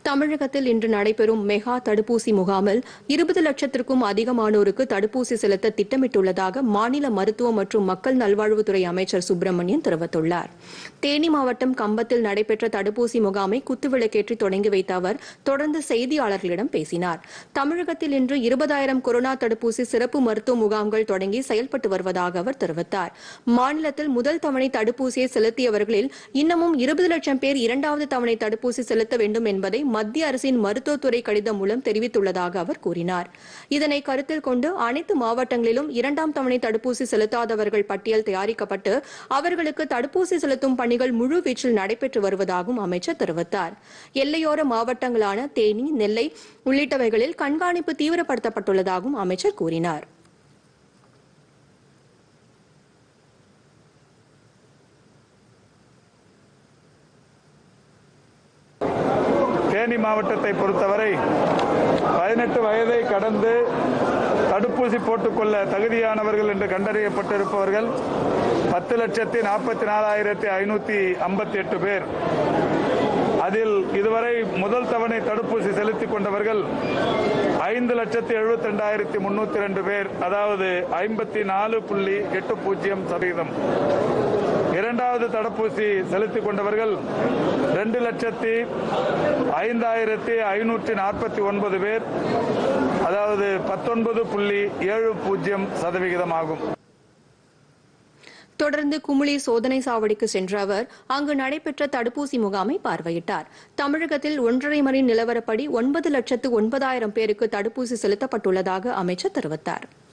தமிழகத்தில் இன்று நடைபெறும் மெகா தடுப்பூசி முகாமில் இருபது லட்சத்திற்கும் அதிகமானோருக்கு தடுப்பூசி செலுத்த திட்டமிட்டுள்ளதாக மாநில மருத்துவ மற்றும் மக்கள் நல்வாழ்வுத்துறை அமைச்சர் சுப்பிரமணியன் தெரிவித்துள்ளார் தேனி மாவட்டம் கம்பத்தில் நடைபெற்ற தடுப்பூசி முகாமை குத்துவிளக்கேற்றி தொடங்கி வைத்த அவர் தொடர்ந்து செய்தியாளர்களிடம் பேசினார் தமிழகத்தில் இன்று இருபதாயிரம் கொரோனா தடுப்பூசி சிறப்பு மருத்துவ முகாம்கள் தொடங்கி செயல்பட்டு வருவதாக அவர் தெரிவித்தார் மாநிலத்தில் முதல் தவணை தடுப்பூசியை செலுத்தியவர்களில் இன்னமும் இருபது லட்சம் பேர் இரண்டாவது தவணை தடுப்பூசி செலுத்த வேண்டும் என்பதை மத்திய அரசின் மருத்துவத்துறை கடிதம் மூலம் தெரிவித்துள்ளதாக அவர் கூறினார் இதனை கருத்தில் கொண்டு அனைத்து மாவட்டங்களிலும் இரண்டாம் தவணை தடுப்பூசி செலுத்தாதவர்கள் பட்டியல் தயாரிக்கப்பட்டு அவர்களுக்கு தடுப்பூசி செலுத்தும் பணிகள் முழுவீச்சில் நடைபெற்று வருவதாகவும் அமைச்சர் தெரிவித்தார் எல்லையோர மாவட்டங்களான தேனி நெல்லை உள்ளிட்டவைகளில் கண்காணிப்பு தீவிரப்படுத்தப்பட்டுள்ளதாகவும் அமைச்சர் கூறினார் தேனி மாவட்டத்தை பொறுத்தவரை பதினெட்டு வயதை கடந்து தடுப்பூசி போட்டுக்கொள்ள தகுதியானவர்கள் என்று கண்டறியப்பட்டிருப்பவர்கள் பத்து லட்சத்தி நாற்பத்தி நாலாயிரத்தி ஐநூத்தி ஐம்பத்தி எட்டு பேர் அதில் இதுவரை முதல் தவணை தடுப்பூசி செலுத்திக் கொண்டவர்கள் ஐந்து லட்சத்தி எழுபத்தி ரெண்டாயிரத்தி முன்னூத்தி ரெண்டு பேர் அதாவது ஐம்பத்தி நாலு புள்ளி எட்டு பூஜ்ஜியம் சதவீதம் இரண்டாவது தடுப்பூசி செலுத்திக் கொண்டவர்கள் ரெண்டு லட்சத்தி ஐந்தாயிரத்தி ஐநூற்றி நாற்பத்தி ஒன்பது பேர் அதாவது பத்தொன்பது புள்ளி ஏழு பூஜ்ஜியம் சதவிகிதம் ஆகும் தொடர்ந்து குமுளி சோதனை சாவடிக்கு சென்ற அவர் அங்கு நடைபெற்ற தடுப்பூசி முகாமை பார்வையிட்டார் தமிழகத்தில் ஒன்றரை மணி நிலவரப்படி ஒன்பது லட்சத்து ஒன்பதாயிரம் பேருக்கு தடுப்பூசி செலுத்தப்பட்டுள்ளதாக அமைச்சர் தெரிவித்தார்